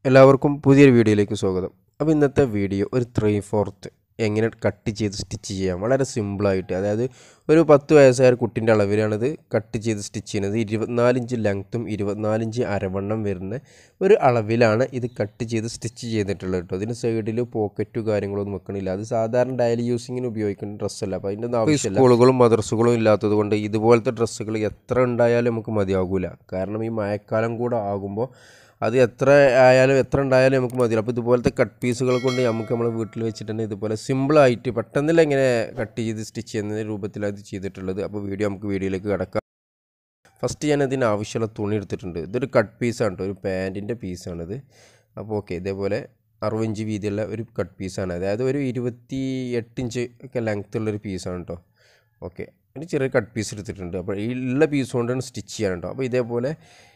എല്ലാവർക്കും പുതിയൊരു വീഡിയോയിലേക്ക് സ്വാഗതം അപ്പോൾ ഇന്നത്തെ വീഡിയോ ഒരു ത്രീ ഫോർത്ത് എങ്ങനെ കട്ട് ചെയ്ത് സ്റ്റിച്ച് ചെയ്യാം വളരെ സിമ്പിളായിട്ട് അതായത് ഒരു പത്ത് വയസ്സായ ഒരു കുട്ടീൻ്റെ അളവിലാണിത് കട്ട് ചെയ്ത് സ്റ്റിച്ച് ചെയ്യുന്നത് ഇരുപത്തിനാലിഞ്ച് ലെങ്ത്തും ഇരുപത്തിനാലിഞ്ച് അരവണ്ണം വരുന്ന ഒരു അളവിലാണ് ഇത് കട്ട് ചെയ്ത് സ്റ്റിച്ച് ചെയ്തിട്ടുള്ളത് കേട്ടോ അതിന് സൈഡിൽ പോക്കറ്റു കാര്യങ്ങളൊന്നും വെക്കണില്ല അത് സാധാരണ ഡെയിലി യൂസിങ്ങിന് ഉപയോഗിക്കുന്ന ഡ്രസ്സല്ല അപ്പോൾ അതിൻ്റെ ഒന്നും ആവശ്യമില്ല സ്കൂളുകളും മദ്രസുകളും ഇല്ലാത്തത് കൊണ്ട് ഇതുപോലത്തെ ഡ്രസ്സുകൾ എത്ര ഉണ്ടായാലും നമുക്ക് മതിയാകില്ല കാരണം ഈ മഴക്കാലം കൂടെ ആകുമ്പോൾ അത് എത്ര ആയാലും എത്ര ഉണ്ടായാലും നമുക്ക് മതിയില്ല അപ്പോൾ ഇതുപോലത്തെ കട്ട് പീസുകൾ കൊണ്ട് നമുക്ക് നമ്മൾ വീട്ടിൽ വെച്ചിട്ടുണ്ടെങ്കിൽ ഇതുപോലെ സിമ്പിളായിട്ട് പെട്ടെന്നില്ല എങ്ങനെ കട്ട് ചെയ്ത് സ്റ്റിച്ച് ചെയ്യുന്ന രൂപത്തിലാണ് ഇത് ചെയ്തിട്ടുള്ളത് അപ്പോൾ വീഡിയോ നമുക്ക് വീഡിയോയിലേക്ക് കിടക്കാം ഫസ്റ്റ് ഞാൻ ഇതിന് ആവശ്യമുള്ള തുണി എടുത്തിട്ടുണ്ട് ഇതൊരു കട്ട് പീസാണ് കേട്ടോ ഒരു പാൻറ്റിൻ്റെ പീസാണിത് അപ്പോൾ ഓക്കെ ഇതേപോലെ അറുപഞ്ച് വീതിയുള്ള ഒരു കട്ട് പീസാണ് അതായത് ഒരു ഇരുപത്തി എട്ട് ഇഞ്ച് ഒക്കെ ലെങ്ത് ഉള്ളൊരു പീസാണ് കേട്ടോ ഓക്കെ ഒരു ചെറിയ കട്ട് പീസ് എടുത്തിട്ടുണ്ട് അപ്പോൾ ഈ ഉള്ള പീസ് കൊണ്ടാണ് സ്റ്റിച്ച് ചെയ്യാൻ കേട്ടോ അപ്പോൾ ഇതേപോലെ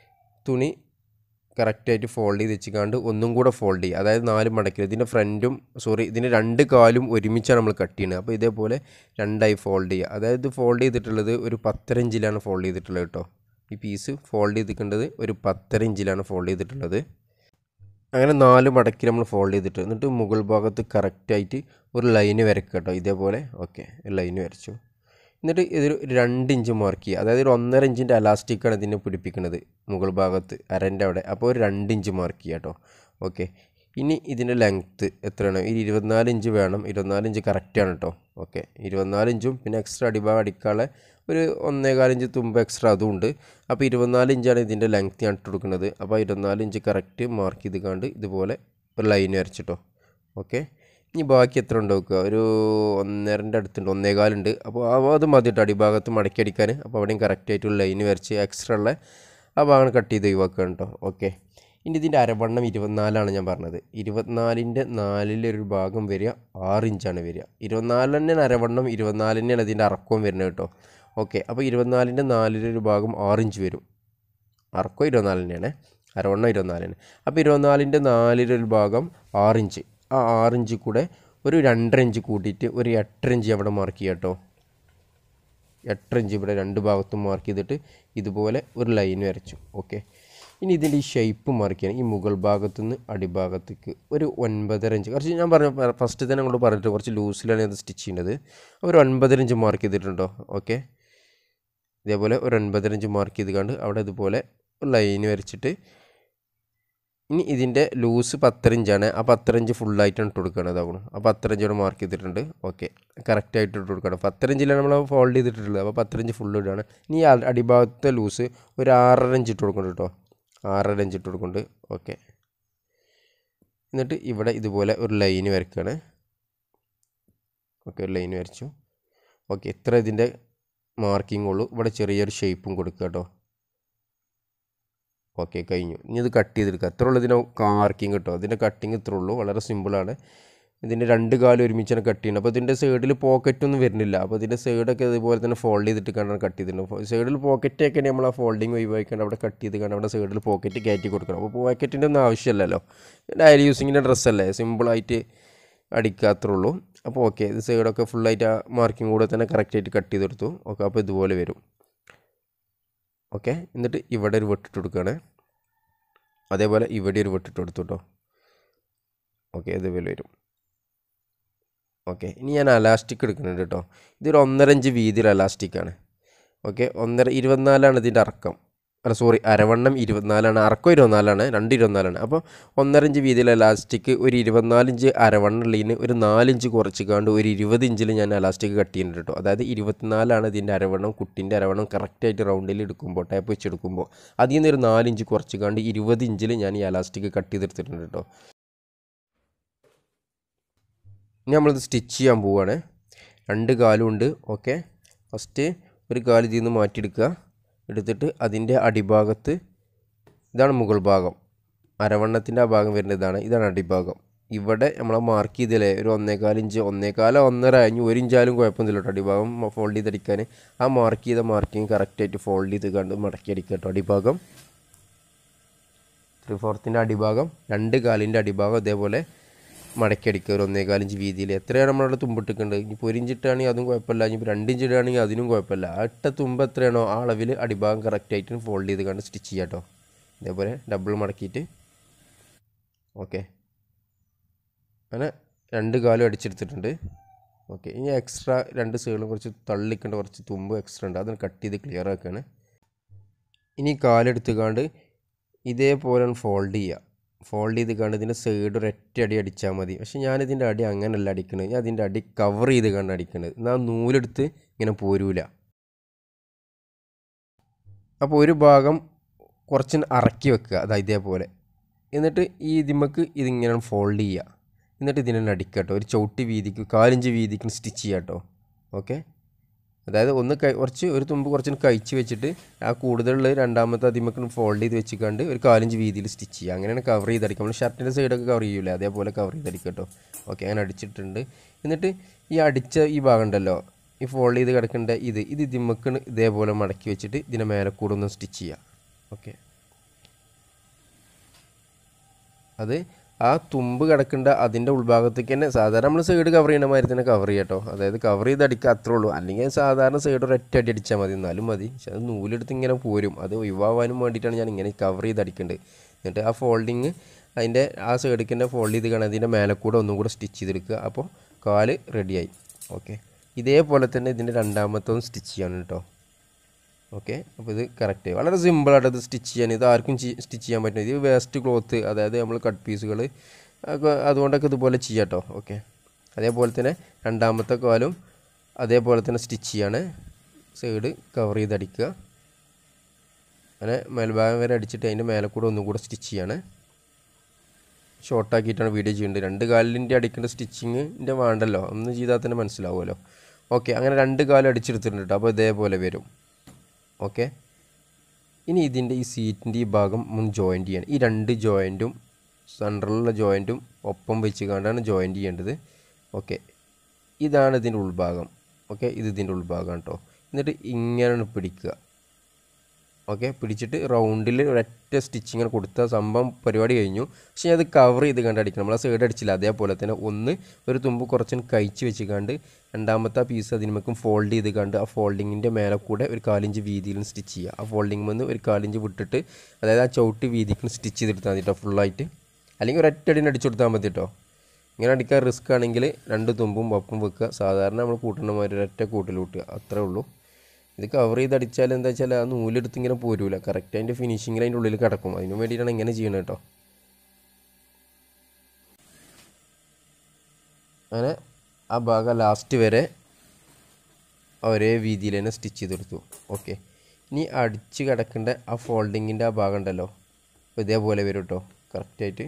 തുണി കറക്റ്റായിട്ട് ഫോൾഡ് ചെയ്ത് വെച്ചിക്കാണ്ട് ഒന്നും കൂടെ ഫോൾഡ് ചെയ്യുക അതായത് നാല് മടക്കിൽ ഇതിൻ്റെ ഫ്രണ്ടും സോറി ഇതിൻ്റെ രണ്ട് കാലും ഒരുമിച്ചാണ് നമ്മൾ കട്ട് ചെയ്യുന്നത് അപ്പോൾ ഇതേപോലെ രണ്ടായി ഫോൾഡ് ചെയ്യുക അതായത് ഫോൾഡ് ചെയ്തിട്ടുള്ളത് ഒരു പത്തര ഇഞ്ചിലാണ് ഫോൾഡ് ചെയ്തിട്ടുള്ളത് കേട്ടോ ഈ പീസ് ഫോൾഡ് ചെയ്തിട്ടുള്ളത് ഒരു പത്തര ഇഞ്ചിലാണ് ഫോൾഡ് ചെയ്തിട്ടുള്ളത് അങ്ങനെ നാല് മടക്കി നമ്മൾ ഫോൾഡ് ചെയ്തിട്ട് എന്നിട്ട് മുകൾ ഭാഗത്ത് കറക്റ്റായിട്ട് ഒരു ലൈന് വരക്കുക കേട്ടോ ഇതേപോലെ ഓക്കെ ലൈന് വരച്ചു എന്നിട്ട് ഇതൊരു രണ്ട് ഇഞ്ച് മാർക്ക് ചെയ്യുക അതായത് ഒരു ഒന്നര ഇഞ്ചിൻ്റെ അലാസ്റ്റിക്കാണ് ഇതിനെ പിടിപ്പിക്കുന്നത് മുകൾ ഭാഗത്ത് അരൻ്റെ അവിടെ അപ്പോൾ ഒരു രണ്ട് ഇഞ്ച് മാർക്ക് ചെയ്യുക കേട്ടോ ഓക്കെ ഇനി ഇതിൻ്റെ ലെങ്ത്ത് എത്രയാണ് ഈ ഇരുപത്തിനാല് ഇഞ്ച് വേണം ഇരുപത്തിനാല് ഇഞ്ച് കറക്റ്റാണ് കേട്ടോ ഓക്കെ ഇരുപത്തിനാല് ഇഞ്ചും പിന്നെ എക്സ്ട്രാ അടിഭാഗം അടിക്കാനുള്ള ഒരു ഒന്നേകാൽ ഇഞ്ച് തുമ്പ് എക്സ്ട്രാ അതും ഉണ്ട് അപ്പോൾ ഇരുപത്തിനാല് ഇഞ്ചാണ് ഇതിൻ്റെ ലെങ്ത്ത് ഞാൻ ഇട്ട് കൊടുക്കുന്നത് അപ്പോൾ ഇരുപത്തിനാല് ഇഞ്ച് കറക്റ്റ് മാർക്ക് ചെയ്ത് കണ്ട് ഇതുപോലെ ഒരു ലൈൻ വരച്ചിട്ടോ ഓക്കെ ഇനി ബാക്കി എത്ര ഉണ്ട് നോക്കുക ഒരു ഒന്നരൻ്റെ അടുത്തുണ്ട് ഒന്നേകാലുണ്ട് അപ്പോൾ ആ- അത് മതി കേട്ടോ അടിഭാഗത്ത് മടക്കി അടിക്കാൻ അപ്പോൾ അവിടെയും കറക്റ്റായിട്ട് ലൈൻ വരച്ച് എക്സ്ട്രാ ഉള്ള ആ ഭാഗം കട്ട് ചെയ്ത് ഒഴിവാക്കുക കേട്ടോ ഓക്കെ ഇനി ഇതിൻ്റെ അരവണ്ണം ഇരുപത്തിനാലാണ് ഞാൻ പറഞ്ഞത് ഇരുപത്തിനാലിൻ്റെ നാലിലൊരു ഭാഗം വരിക ആറ് ഇഞ്ചാണ് വരിക ഇരുപത്തിനാലിൻ്റെ അരവണ്ണം ഇരുപത്തിനാലിൻ്റെയാണ് ഇതിൻ്റെ അറക്കവും വരുന്നത് കേട്ടോ ഓക്കെ അപ്പോൾ ഇരുപത്തിനാലിൻ്റെ നാലിലൊരു ഭാഗം ആറ് ഇഞ്ച് വരും അറക്കം ഇരുപത്തിനാലിൻ്റെയാണ് അരവണ്ണം ഇരുപത്തിനാലിന് അപ്പോൾ ഇരുപത്തിനാലിൻ്റെ നാലിലൊരു ഭാഗം ആറിഞ്ച് ആ ആറിഞ്ച് കൂടെ ഒരു രണ്ടര ഇഞ്ച് കൂട്ടിയിട്ട് ഒരു എട്ടര ഇഞ്ച് അവിടെ മാർക്ക് ചെയ്യാം കേട്ടോ എട്ടര ഇഞ്ച് ഇവിടെ രണ്ട് ഭാഗത്തും മാർക്ക് ചെയ്തിട്ട് ഇതുപോലെ ഒരു ലൈൻ വരച്ചു ഓക്കെ ഇനി ഇതിൻ്റെ ഈ ഷേപ്പ് മാർക്ക് ചെയ്യണം ഈ മുകൾ ഭാഗത്തു നിന്ന് അടിഭാഗത്തേക്ക് ഒരു ഒൻപതര ഇഞ്ച് കുറച്ച് ഞാൻ പറഞ്ഞു ഫസ്റ്റ് തന്നെ അങ്ങോട്ട് പറഞ്ഞിട്ട് കുറച്ച് ലൂസിലാണ് ഇത് സ്റ്റിച്ച് ചെയ്യുന്നത് ഒരു ഒൻപതര ഇഞ്ച് മാർക്ക് ചെയ്തിട്ടുണ്ടോ ഓക്കെ ഇതേപോലെ ഒരു ഒൻപതര ഇഞ്ച് മാർക്ക് ചെയ്ത് കണ്ട് അവിടെ ഇതുപോലെ ഒരു ലൈൻ വരച്ചിട്ട് ഇനി ഇതിൻ്റെ ലൂസ് പത്തരഞ്ചാണ് ആ പത്തരഞ്ച് ഫുള്ളായിട്ടാണ് ഇട്ട് കൊടുക്കുകയാണ് അതാവണം ആ പത്തരഞ്ചോട് മാർക്ക് ചെയ്തിട്ടുണ്ട് ഓക്കെ കറക്റ്റായിട്ട് ഇട്ട് കൊടുക്കണം പത്തരഞ്ചിലാണ് നമ്മൾ ഫോൾഡ് ചെയ്തിട്ടുള്ളത് അപ്പോൾ പത്തരഞ്ച് ഫുൾ ഇടുകയാണ് ഇനി ഈ അ- അടിഭാഗത്തെ ലൂസ് ഒരു ആറര ഇഞ്ച് ഇട്ട് കൊടുക്കുന്നുണ്ട് കേട്ടോ ആറര ഇഞ്ച് ഇട്ട് കൊടുക്കുന്നുണ്ട് ഓക്കെ എന്നിട്ട് ഇവിടെ ഇതുപോലെ ഒരു ലൈന് വരയ്ക്കുകയാണ് ഓക്കെ ഒരു ലൈൻ വരച്ചു ഓക്കെ ഇത്ര ഇതിൻ്റെ മാർക്കിംഗ് ഉള്ളൂ ഇവിടെ ചെറിയൊരു ഷേപ്പും കൊടുക്കുക കേട്ടോ ഓക്കെ കഴിഞ്ഞു ഇനി ഇത് കട്ട് ചെയ്തെടുക്കുക അത്ര ഉള്ളൂ ഇതിൻ്റെ മാർക്കിംഗ് കേട്ടോ ഇതിൻ്റെ കട്ടിങ് ഇത്ര ഉള്ളൂ വളരെ സിമ്പിളാണ് ഇതിൻ്റെ രണ്ട് കാലം ഒരുമിച്ചാണ് കട്ട് ചെയ്യുന്നത് അപ്പോൾ ഇതിൻ്റെ സൈഡിൽ പോക്കറ്റൊന്നും വരുന്നില്ല അപ്പോൾ ഇതിൻ്റെ സൈഡൊക്കെ ഇതുപോലെ തന്നെ ഫോൾഡ് ചെയ്തിട്ട് കണ്ടാണ് കട്ട് ചെയ്തിട്ടുണ്ട് സൈഡിൽ പോക്കറ്റൊക്കെ നമ്മൾ ആ ഫോൾഡിങ് ഒഴിവാക്കിയാണ് അവിടെ കട്ട് ചെയ്ത് കണ്ട് അവിടെ സൈഡിൽ പോക്കറ്റ് കയറ്റി കൊടുക്കണം അപ്പോൾ പോക്കറ്റിൻ്റെ ഒന്നും ആവശ്യമില്ലല്ലോ ഡയലി യൂസിങ്ങിൻ്റെ ഡ്രസ്സല്ലേ സിമ്പിളായിട്ട് അടിക്കാത്രേ ഉള്ളൂ അപ്പോൾ ഓക്കെ ഇത് സൈഡൊക്കെ ഫുള്ളായിട്ട് ആ മാർക്കിംഗ് കൂടെ തന്നെ കറക്റ്റായിട്ട് കട്ട് ചെയ്തെടുത്തു ഓക്കെ അപ്പോൾ ഇതുപോലെ വരും ഓക്കെ എന്നിട്ട് ഇവിടെ ഒരു വെട്ടിട്ട് കൊടുക്കുകയാണ് അതേപോലെ ഇവിടെ ഒരു വെട്ടിട്ട് കൊടുത്തു കേട്ടോ ഓക്കെ ഇതുപോലെ വരും ഓക്കെ ഇനി ഞാൻ അലാസ്റ്റിക് എടുക്കുന്നുണ്ട് കേട്ടോ ഇതൊരു ഒന്നര ഇഞ്ച് വീതിയിൽ അലാസ്റ്റിക്കാണ് ഓക്കെ ഒന്നര ഇരുപത്തിനാലാണ് ഇതിൻ്റെ അറക്കം അല്ല സോറി അരവണ്ണം ഇരുപത്തിനാലാണ് അറക്കം ഇരുപത്തിനാലാണ് രണ്ട് ഇരുപത്തിനാലാണ് അപ്പോൾ ഒന്നര ഇഞ്ച് വീതിയിൽ അലാസ്റ്റിക് ഒരു ഇരുപത്തിനാലിഞ്ച് അരവണ്ണം ഉള്ളതിന് ഒരു നാലിഞ്ച് കുറച്ച് കാണ്ട് ഒരു ഇരുപത് ഇഞ്ചിൽ ഞാൻ അലാസ്റ്റിക് കട്ട് ചെയ്യുന്നുണ്ട് കേട്ടോ അതായത് ഇരുപത്തിനാലാണ് ഇതിൻ്റെ അരവണ്ണം കുട്ടിൻ്റെ അരവണ്ണം കറക്റ്റായിട്ട് റൗണ്ടിൽ എടുക്കുമ്പോൾ ടാപ്പ് വെച്ച് എടുക്കുമ്പോൾ അതിൽ നിന്ന് ഒരു നാലിഞ്ച് കുറച്ച് കാണ്ട് ഇരുപത് ഇഞ്ചിൽ ഞാൻ ഈ അലാസ്റ്റിക് കട്ട് ചെയ്തെടുത്തിട്ടുണ്ട് കേട്ടോ ഇനി നമ്മളിത് സ്റ്റിച്ച് ചെയ്യാൻ പോവുകയാണ് രണ്ട് കാലും ഉണ്ട് ഓക്കെ ഫസ്റ്റ് ഒരു കാല് ഇതിൽ നിന്ന് മാറ്റിയെടുക്കുക എടുത്തിട്ട് അതിൻ്റെ അടിഭാഗത്ത് ഇതാണ് മുകൾ ഭാഗം അരവണ്ണത്തിൻ്റെ ആ ഭാഗം വരുന്നത് ഇതാണ് ഇതാണ് അടിഭാഗം ഇവിടെ നമ്മളെ മാർക്ക് ചെയ്തില്ലേ ഒരു ഒന്നേകാൽ ഇഞ്ച് ഒന്നേകാല ഒന്നര കഴിഞ്ഞ് ഒരു ഇഞ്ചാലും കുഴപ്പമൊന്നുമില്ല കേട്ടോ അടിഭാഗം ഫോൾഡ് ചെയ്തടിക്കാൻ ആ മാർക്ക് ചെയ്ത മാർക്കിങ് കറക്റ്റായിട്ട് ഫോൾഡ് ചെയ്ത് കണ്ട് മടക്കി അടിക്കുക കേട്ടോ അടിഭാഗം ത്രീ ഫോർത്തിൻ്റെ അടിഭാഗം രണ്ട് കാലിൻ്റെ അടിഭാഗം ഇതേപോലെ മടക്കി അടിക്കുക ഒരു ഒന്നേകാലിഞ്ച് വീതിയിൽ എത്രയാണ് നമ്മളവിടെ തുമ്പിട്ടിട്ടുണ്ട് ഇനിയിപ്പോൾ ഒരു ഇഞ്ച് ഇട്ടാണെങ്കിൽ അതും കുഴപ്പമില്ല ഇനിയിപ്പോൾ രണ്ട് ഇഞ്ച് ഇടുകയാണെങ്കിൽ അതിനും കുഴപ്പമില്ല ആ ഇട്ട തുമ്പ് എത്രയാണോ ആ അളവിൽ അടിഭാഗം കറക്റ്റായിട്ട് ഫോൾഡ് ചെയ്ത് കണ്ട് സ്റ്റിച്ച് ചെയ്യാം കേട്ടോ ഇതേപോലെ ഡബിൾ മടക്കിയിട്ട് ഓക്കെ അങ്ങനെ രണ്ട് കാലും അടിച്ചെടുത്തിട്ടുണ്ട് ഓക്കെ ഇനി എക്സ്ട്രാ രണ്ട് സൈഡിലും കുറച്ച് തള്ളിക്കേണ്ട കുറച്ച് തുമ്പ് എക്സ്ട്രാ ഉണ്ട് അതൊന്ന് കട്ട് ചെയ്ത് ക്ലിയർ ആക്കുകയാണ് ഇനി കാലെടുത്തുകാണ്ട് ഇതേപോലെ ഫോൾഡ് ചെയ്യുക ഫോൾഡ് ചെയ്ത് കണ്ട് ഇതിൻ്റെ സൈഡ് ഒരൊറ്റ അടി അടിച്ചാൽ മതി പക്ഷേ ഞാനിതിൻ്റെ അടി അങ്ങനെയല്ല അടിക്കണത് ഞാൻ അതിൻ്റെ അടി കവർ ചെയ്ത് കണ്ട് അടിക്കണത് എന്നാൽ നൂലെടുത്ത് ഇങ്ങനെ പോരൂല അപ്പോൾ ഒരു ഭാഗം കുറച്ച് അറക്കി വെക്കുക അതാ ഇതേപോലെ എന്നിട്ട് ഈ ഇതിമ്മക്ക് ഇതിങ്ങനെ ഫോൾഡ് ചെയ്യുക എന്നിട്ട് ഇതിനെ അടിക്കുക കേട്ടോ ഒരു ചവിട്ടി വീതിക്ക് കാലിഞ്ച് വീതിക്ക് സ്റ്റിച്ച് ചെയ്യുക കേട്ടോ ഓക്കെ അതായത് ഒന്ന് കൈ കുറച്ച് ഒരു തുമ്പ് കുറച്ച് കഴിച്ച് വെച്ചിട്ട് ആ കൂടുതലുള്ള രണ്ടാമത്തെ അതിമക്ക് ഫോൾഡ് ചെയ്ത് വെച്ചിക്കാണ്ട് ഒരു കാലിഞ്ച് വീതിയിൽ സ്റ്റിച്ച് ചെയ്യുക അങ്ങനെയാണ് കവർ ചെയ്തടിക്കുക നമ്മൾ ഷർട്ടിൻ്റെ സൈഡൊക്കെ കവർ ചെയ്യൂലേ അതേപോലെ കവർ ചെയ്തടിക്കുക കേട്ടോ ഓക്കെ അങ്ങനെ അടിച്ചിട്ടുണ്ട് എന്നിട്ട് ഈ അടിച്ച ഈ ഭാഗം ഉണ്ടല്ലോ ഈ ഫോൾഡ് ചെയ്ത് കിടക്കേണ്ട ഇത് ഇത് ഇതിമ്മക്ക് ഇതേപോലെ മടക്കി വെച്ചിട്ട് ഇതിനെ മേലെ കൂടെ ഒന്ന് സ്റ്റിച്ച് ചെയ്യുക ഓക്കെ അത് ആ തുമ്പ് കിടക്കേണ്ട അതിൻ്റെ ഉൾഭാഗത്തേക്ക് തന്നെ സാധാരണ നമ്മൾ സൈഡ് കവർ ചെയ്യുന്ന മാതിരി തന്നെ കവർ ചെയ്യാം കേട്ടോ അതായത് കവർ ചെയ്ത് അടിക്കുക അത്രേ ഉള്ളൂ അല്ലെങ്കിൽ സാധാരണ സൈഡ് ഒരൊറ്റ അടി അടിച്ചാൽ മതി എന്നാലും മതി പക്ഷെ അത് നൂലെടുത്ത് ഇങ്ങനെ പോരും അത് ഒഴിവാവാനും വേണ്ടിയിട്ടാണ് ഞാൻ ഇങ്ങനെ കവർ ചെയ്ത് അടിക്കേണ്ടത് എന്നിട്ട് ആ ഫോൾഡിങ് അതിൻ്റെ ആ സൈഡിലേക്ക് തന്നെ ഫോൾഡ് ചെയ്ത് കാണാൻ അതിൻ്റെ മേലെ കൂടെ ഒന്നും കൂടെ സ്റ്റിച്ച് ചെയ്തെടുക്കുക അപ്പോൾ കാല് റെഡിയായി ഓക്കെ ഇതേപോലെ തന്നെ ഇതിൻ്റെ രണ്ടാമത്തതും സ്റ്റിച്ച് ചെയ്യണം കേട്ടോ ഓക്കെ അപ്പോൾ ഇത് കറക്റ്റ് വളരെ സിമ്പിളായിട്ട് ഇത് സ്റ്റിച്ച് ചെയ്യാൻ ഇത് ആർക്കും സ്റ്റിച്ച് ചെയ്യാൻ പറ്റും ഇത് വേസ്റ്റ് ക്ലോത്ത് അതായത് നമ്മൾ കട്ട് പീസുകൾ അതുകൊണ്ടൊക്കെ ഇതുപോലെ ചെയ്യാം കേട്ടോ ഓക്കെ അതേപോലെ തന്നെ രണ്ടാമത്തെ കാലും അതേപോലെ തന്നെ സ്റ്റിച്ച് ചെയ്യാണ് സൈഡ് കവർ ചെയ്തടിക്കുക അങ്ങനെ മേൽഭാഗം വരെ അടിച്ചിട്ട് അതിൻ്റെ മേലെ കൂടെ ഒന്നും കൂടെ സ്റ്റിച്ച് ചെയ്യാണ് ഷോർട്ടാക്കിയിട്ടാണ് വീഡിയോ ചെയ്യേണ്ടത് രണ്ട് കാലിൻ്റെ അടിക്കേണ്ട സ്റ്റിച്ചിങ്ങിൻ്റെ വേണ്ടല്ലോ ഒന്ന് ചെയ്താൽ തന്നെ മനസ്സിലാവുമല്ലോ ഓക്കെ അങ്ങനെ രണ്ട് കാലം അടിച്ചെടുത്തിട്ടുണ്ട് കേട്ടോ അപ്പോൾ ഇതേപോലെ വരും ഓക്കെ ഇനി ഇതിൻ്റെ ഈ സീറ്റിൻ്റെ ഈ ഭാഗം മുൻ ജോയിൻറ്റ് ചെയ്യണം ഈ രണ്ട് ജോയിൻറ്റും സെൻട്രലിലുള്ള ജോയിൻറ്റും ഒപ്പം വെച്ച് കണ്ടാണ് ജോയിൻറ്റ് ചെയ്യേണ്ടത് ഓക്കെ ഇതാണ് ഇതിൻ്റെ ഉൾഭാഗം ഓക്കെ ഇത് ഇതിൻ്റെ ഉൾഭാഗം കേട്ടോ എന്നിട്ട് ഇങ്ങനെയാണ് പിടിക്കുക ഓക്കെ പിടിച്ചിട്ട് റൗണ്ടിൽ ഒരൊറ്റ സ്റ്റിച്ചിങ് കൊടുത്ത സംഭവം പരിപാടി കഴിഞ്ഞു പക്ഷേ അത് കവർ ചെയ്ത് കണ്ട് അടിക്കണം നമ്മൾ ആ സൈഡ് അടിച്ചില്ല അതേപോലെ തന്നെ ഒന്ന് ഒരു തുമ്പ് കുറച്ച് കഴിച്ച് വെച്ച് കണ്ട് രണ്ടാമത്തെ പീസ് അതിനുമേക്കും ഫോൾഡ് ചെയ്ത് കണ്ട് ആ ഫോൾഡിങ്ങിൻ്റെ മേലെ കൂടെ ഒരു കാലിഞ്ച് വീതിയിലും സ്റ്റിച്ച് ചെയ്യുക ആ ഫോൾഡിങ് വന്ന് ഒരു കാലിഞ്ച് വിട്ടിട്ട് അതായത് ആ ചവിട്ടി വീതിക്കും സ്റ്റിച്ച് ചെയ്തെടുത്താൽ മതി കേട്ടോ ഫുള്ളായിട്ട് അല്ലെങ്കിൽ ഒരൊറ്റ അടിന് അടിച്ചു കൊടുത്താൽ മതി കേട്ടോ ഇങ്ങനെ അടിക്കാൻ റിസ്ക് ആണെങ്കിൽ രണ്ട് തുമ്പും ഒപ്പം വെക്കുക സാധാരണ നമ്മൾ കൂട്ടുന്ന മാതിരി ഒരൊറ്റ കൂട്ടിൽ കൂട്ടുക അത്രേ ഉള്ളൂ ഇത് കവർ ചെയ്ത് അടിച്ചാൽ എന്താ വെച്ചാൽ ആ നൂലെടുത്ത് ഇങ്ങനെ പോരൂല കറക്റ്റ് അതിൻ്റെ ഫിനിഷിങ്ങിൽ അതിൻ്റെ ഉള്ളിൽ കിടക്കും അതിന് വേണ്ടിയിട്ടാണ് ഇങ്ങനെ ചെയ്യണത് കേട്ടോ അങ്ങനെ ആ ഭാഗം ലാസ്റ്റ് വരെ ഒരേ രീതിയിൽ തന്നെ സ്റ്റിച്ച് ചെയ്തെടുത്തു ഓക്കെ ഇനി അടിച്ച് കിടക്കേണ്ട ആ ഫോൾഡിങ്ങിൻ്റെ ആ ഭാഗം ഉണ്ടല്ലോ അപ്പോൾ ഇതേപോലെ വരും കേട്ടോ കറക്റ്റായിട്ട്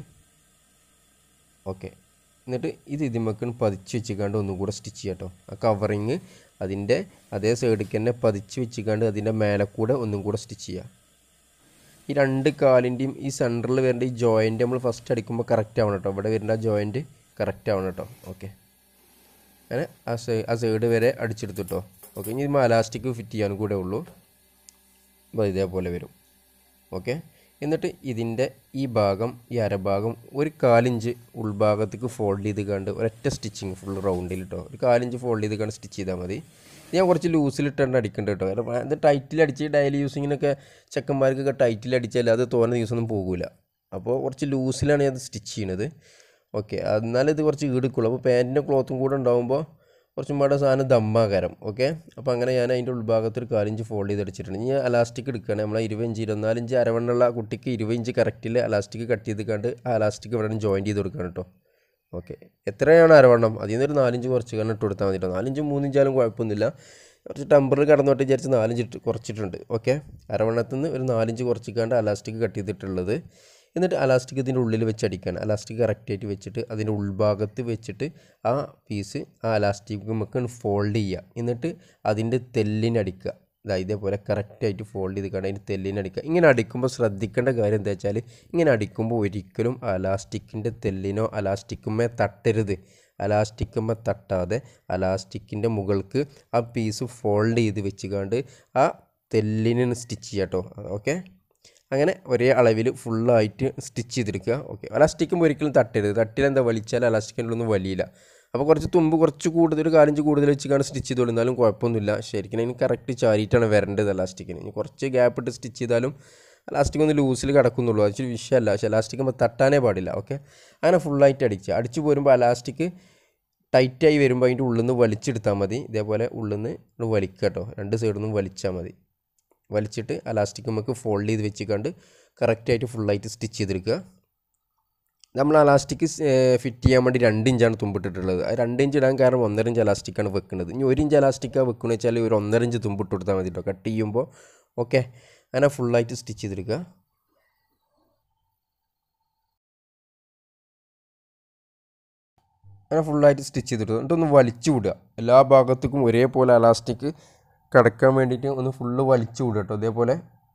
ഓക്കെ എന്നിട്ട് ഇത് ഇതിമക്കൺ പതിച്ച് വെച്ചിക്കാണ്ട് ഒന്നും കൂടെ സ്റ്റിച്ച് ചെയ്യാം കേട്ടോ ആ കവറിങ് അതിൻ്റെ അതേ സൈഡിലേക്ക് തന്നെ പതിച്ച് വെച്ചിക്കാണ്ട് അതിൻ്റെ മേലെ കൂടെ ഒന്നും കൂടെ സ്റ്റിച്ച് ചെയ്യുക ഈ രണ്ട് കാലിൻ്റെയും ഈ സെൻറ്ററിൽ വരേണ്ട ഈ ജോയിൻറ്റ് നമ്മൾ ഫസ്റ്റ് അടിക്കുമ്പോൾ കറക്റ്റ് ആവണം കേട്ടോ ഇവിടെ വരുന്ന ആ ജോയിൻറ്റ് കറക്റ്റ് ആവണം കേട്ടോ ഓക്കെ അങ്ങനെ ആ സൈ ആ സൈഡ് വരെ അടിച്ചെടുത്തു കേട്ടോ ഓക്കെ ഇനി ഇതിപ്പോൾ അലാസ്റ്റിക് ഫിറ്റ് ചെയ്യാനും കൂടെ ഉള്ളൂ അപ്പോൾ ഇതേപോലെ വരും ഓക്കെ എന്നിട്ട് ഇതിൻ്റെ ഈ ഭാഗം ഈ അരഭാഗം ഒരു കാലിഞ്ച് ഉൾഭാഗത്തേക്ക് ഫോൾഡ് ചെയ്ത് കണ്ട് ഒരൊറ്റ സ്റ്റിച്ചിങ് ഫുൾ റൗണ്ടിൽ കേട്ടോ ഒരു കാലിഞ്ച് ഫോൾഡ് ചെയ്ത് കണ്ട് സ്റ്റിച്ച് ചെയ്താൽ മതി ഇത് ഞാൻ കുറച്ച് ലൂസിലിട്ടാണ് അടിക്കേണ്ടത് കേട്ടോ കാരണം ഇത് ടൈറ്റിൽ അടിച്ച് ഡെയിലി യൂസിങ്ങിനൊക്കെ ചെക്കന്മാർക്കൊക്കെ ടൈറ്റിൽ അടിച്ചാൽ അത് തോന്നുന്ന ദിവസമൊന്നും പോകില്ല അപ്പോൾ കുറച്ച് ലൂസിലാണ് ഞാൻ സ്റ്റിച്ച് ചെയ്യണത് ഓക്കെ എന്നാലും ഇത് കുറച്ച് ഈടുക്കുള്ളൂ അപ്പോൾ പാൻറ്റിൻ്റെ ക്ലോത്തും കൂടെ ഉണ്ടാകുമ്പോൾ കുറച്ചും പാടെ സാധനം ദമ്മാകരം ഓക്കെ അപ്പോൾ അങ്ങനെ ഞാൻ അതിൻ്റെ ഉൾഭാഗത്ത് ഒരു കാലിഞ്ച് ഫോൾഡ് ചെയ്ത് അടിച്ചിട്ടുണ്ട് ഇനി അലാസ്റ്റിക് എടുക്കുകയാണ് നമ്മളെ ഇരുപത് ഇഞ്ച് ഇരുപത്തിനാലിഞ്ച് അരവണ്ണുള്ള കുട്ടിക്ക് ഇരുപത് ഇഞ്ച് കറക്റ്റിൽ അലാസ്റ്റിക് കട്ട് ചെയ്ത് കണ്ട് ആ അലാസ്റ്റിക് ഇവിടെ ജോയിൻറ്റ് ചെയ്ത് കൊടുക്കണം കേട്ടോ ഓക്കെ എത്രയാണ് അരവണ്ണം അതിൽ നിന്നൊരു നാലിഞ്ച് കുറച്ച് കാരണം ഇട്ട് കൊടുത്താൽ മതി കേട്ടോ നാലിഞ്ച് മൂന്നിഞ്ചാലും കുഴപ്പമൊന്നുമില്ല കുറച്ച് ടെമ്പറിൽ കടന്നോട്ട് വിചാരിച്ച് നാലിഞ്ച് ഇട്ട് കുറച്ചിട്ടുണ്ട് ഓക്കെ അരവണ്ണത്തിൽ നിന്ന് ഒരു നാലിഞ്ച് കുറച്ചിക്കാണ്ട് അലാസ്റ്റിക് കട്ട് ചെയ്തിട്ടുള്ളത് എന്നിട്ട് അലാസ്റ്റിക് ഇതിൻ്റെ ഉള്ളിൽ വെച്ച് അടിക്കുകയാണ് അലാസ്റ്റിക് കറക്റ്റായിട്ട് വെച്ചിട്ട് അതിൻ്റെ ഉൾഭാഗത്ത് വെച്ചിട്ട് ആ പീസ് ആ അലാസ്റ്റിക് നമുക്ക് ഫോൾഡ് ചെയ്യുക എന്നിട്ട് അതിൻ്റെ തെല്ലിനടിക്കുക ഇതാ ഇതേപോലെ കറക്റ്റായിട്ട് ഫോൾഡ് ചെയ്ത് കണ്ട് അതിൻ്റെ തെല്ലിനടിക്കുക ഇങ്ങനെ അടിക്കുമ്പോൾ ശ്രദ്ധിക്കേണ്ട കാര്യം എന്താ വെച്ചാൽ ഇങ്ങനെ അടിക്കുമ്പോൾ ഒരിക്കലും അലാസ്റ്റിക്കിൻ്റെ തെല്ലിനോ അലാസ്റ്റിക്കുമേ തട്ടരുത് അലാസ്റ്റിക്കുമ്മ തട്ടാതെ അലാസ്റ്റിക്കിൻ്റെ മുകൾക്ക് ആ പീസ് ഫോൾഡ് ചെയ്ത് വെച്ചുകൊണ്ട് ആ തെല്ലിന് സ്റ്റിച്ച് ചെയ്യാം കേട്ടോ ഓക്കെ അങ്ങനെ ഒരേ അളവിൽ ഫുള്ളായിട്ട് സ്റ്റിച്ച് ചെയ്തെടുക്കുക ഓക്കെ അലാസ്റ്റിക്കും ഒരിക്കലും തട്ടരുത് തട്ടിൽ എന്താ വലിച്ചാൽ അലാസ്റ്റിക്കിൻ്റെ ഒന്നും വലിയില്ല അപ്പോൾ കുറച്ച് തുമ്പ് കുറച്ച് കൂടുതൽ ഒരു കാലിഞ്ച് കൂടുതൽ വെച്ചിട്ടാണ് സ്റ്റിച്ച് ചെയ്തോളൂ എന്നാലും കുഴപ്പമൊന്നുമില്ല ശരിക്കും അതിന് കറക്റ്റ് ചാരിയിട്ടാണ് വരേണ്ടത് അലാസ്റ്റിക്കിന് ഇനി കുറച്ച് ഗ്യാപ്പ് ഇട്ട് സ്റ്റിച്ച് ചെയ്താലും എലാസ്റ്റിക് ഒന്ന് ലൂസിൽ കിടക്കുന്നുള്ളൂ അത് ഇച്ചിരി വിഷയമല്ല പക്ഷേ എലാസ്റ്റിക് നമ്മൾ തട്ടാനേ പാടില്ല ഓക്കെ അങ്ങനെ ഫുള്ളായിട്ട് അടിക്കുക അടിച്ച് പോരുമ്പോൾ എലാസ്റ്റിക് ടൈറ്റായി വരുമ്പോൾ അതിൻ്റെ ഉള്ളിൽ നിന്ന് വലിച്ചെടുത്താൽ മതി ഇതേപോലെ ഉള്ളിൽ നിന്ന് വലിക്കുക കേട്ടോ രണ്ട് സൈഡിൽ നിന്നും വലിച്ചാൽ മതി വലിച്ചിട്ട് എലാസ്റ്റിക് നമുക്ക് ഫോൾഡ് ചെയ്ത് വെച്ചിക്കാണ്ട് കറക്റ്റായിട്ട് ഫുള്ളായിട്ട് സ്റ്റിച്ച് ചെയ്തെടുക്കുക നമ്മൾ അലാസ്റ്റിക് ഫിറ്റ് ചെയ്യാൻ വേണ്ടി രണ്ട് ഇഞ്ചാണ് തുമ്പിട്ടിട്ടുള്ളത് ആ രണ്ട് ഇഞ്ച് ഇടാൻ കാരണം ഒന്നര ഇഞ്ച് അലാസ്റ്റിക്കാണ് വെക്കുന്നത് ഇനി ഒരു ഇഞ്ച് അലാസ്റ്റിക്കാണ് വെക്കുന്നത് വെച്ചാൽ ഒരു ഒന്നര ഇഞ്ച് തുമ്പിട്ട് കൊടുത്താൽ മതി കേട്ടോ കട്ട് ചെയ്യുമ്പോൾ ഓക്കെ അങ്ങനെ ഫുള്ളായിട്ട് സ്റ്റിച്ച് ചെയ്തെടുക്കുക അങ്ങനെ ഫുള്ളായിട്ട് സ്റ്റിച്ച് ചെയ്തിട്ട് എന്നിട്ടൊന്ന് വലിച്ചു വിടുക എല്ലാ ഭാഗത്തേക്കും ഒരേപോലെ അലാസ്റ്റിക് കിടക്കാൻ വേണ്ടിയിട്ട് ഒന്ന് ഫുള്ള് വലിച്ചു വിടുക കേട്ടോ ഇതേപോലെ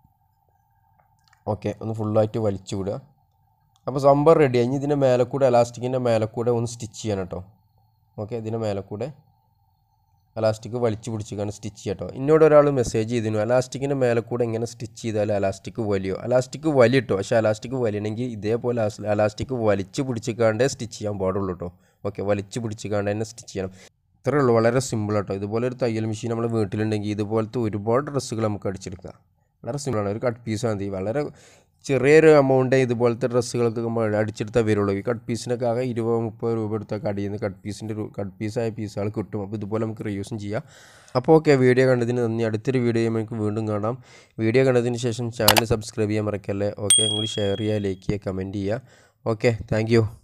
ഓക്കെ ഒന്ന് ഫുള്ളായിട്ട് വലിച്ചു വിടുക അപ്പോൾ സംഭവം റെഡി ഇനി ഇതിൻ്റെ മേലെ കൂടെ അലാസ്റ്റിക്കിൻ്റെ മേലെ കൂടെ ഒന്ന് സ്റ്റിച്ച് ചെയ്യണം കേട്ടോ ഓക്കെ ഇതിൻ്റെ മേലെ കൂടെ അലാസ്റ്റിക് വലിച്ചു പിടിച്ചിക്കാണ് സ്റ്റിച്ച് ചെയ്യാം കേട്ടോ എന്നോട് ഒരാൾ മെസ്സേജ് ചെയ്തിരുന്നു അലാസ്റ്റിക്കിൻ്റെ മേലെ കൂടെ എങ്ങനെ സ്റ്റിച്ച് ചെയ്താൽ അലാസ്റ്റിക് വലിയോ അലാസ്റ്റിക് വലിയ കേട്ടോ പക്ഷേ അലാസ്റ്റിക് വലിയണമെങ്കിൽ ഇതേപോലെ അലാസ്റ്റിക് വലിച്ചു പിടിച്ചിക്കാണ്ടേ സ്റ്റിച്ച് ചെയ്യാൻ പാടുള്ളൂ കേട്ടോ ഓക്കെ വലിച്ചു പിടിച്ചിക്കാണ്ട് തന്നെ സ്റ്റിച്ച് ചെയ്യണം ഇത്രയേ ഉള്ളൂ വളരെ സിമ്പിൾ കേട്ടോ ഇതുപോലെ ഒരു തയ്യൽ മെഷീൻ നമ്മുടെ വീട്ടിലുണ്ടെങ്കിൽ ഇതുപോലത്തെ ഒരുപാട് ഡ്രസ്സുകൾ നമുക്ക് അടിച്ചെടുക്കാം വളരെ സിമ്പിളാണ് ഒരു കട്ട് പീസ് മതി വളരെ ചെറിയൊരു എമൗണ്ട് ഇതുപോലത്തെ ഡ്രസ്സുകൾക്ക് നമ്മൾ അടിച്ചെടുത്താൽ വരുള്ളൂ ഈ കട്ട് പീസിനൊക്കെ ആകെ ഇരുപത് മുപ്പത് രൂപ എടുത്താൽ കടയിൽ നിന്ന് കട്ട് പീസിൻ്റെ ഒരു കട്ട് പീസായ പീസുകൾ കിട്ടും അപ്പോൾ ഇതുപോലെ നമുക്ക് റീയൂസും ചെയ്യാം അപ്പോൾ ഓക്കെ വീഡിയോ കണ്ടതിന് നന്ദി അടുത്തൊരു വീഡിയോ നമുക്ക് വീണ്ടും കാണാം വീഡിയോ കണ്ടതിന് ശേഷം ചാനൽ സബ്സ്ക്രൈബ് ചെയ്യാൻ മറക്കല്ലേ ഓക്കെ നിങ്ങൾ ഷെയർ ചെയ്യുക ലൈക്ക് ചെയ്യുക കമൻറ്റ് ചെയ്യുക ഓക്കെ താങ്ക്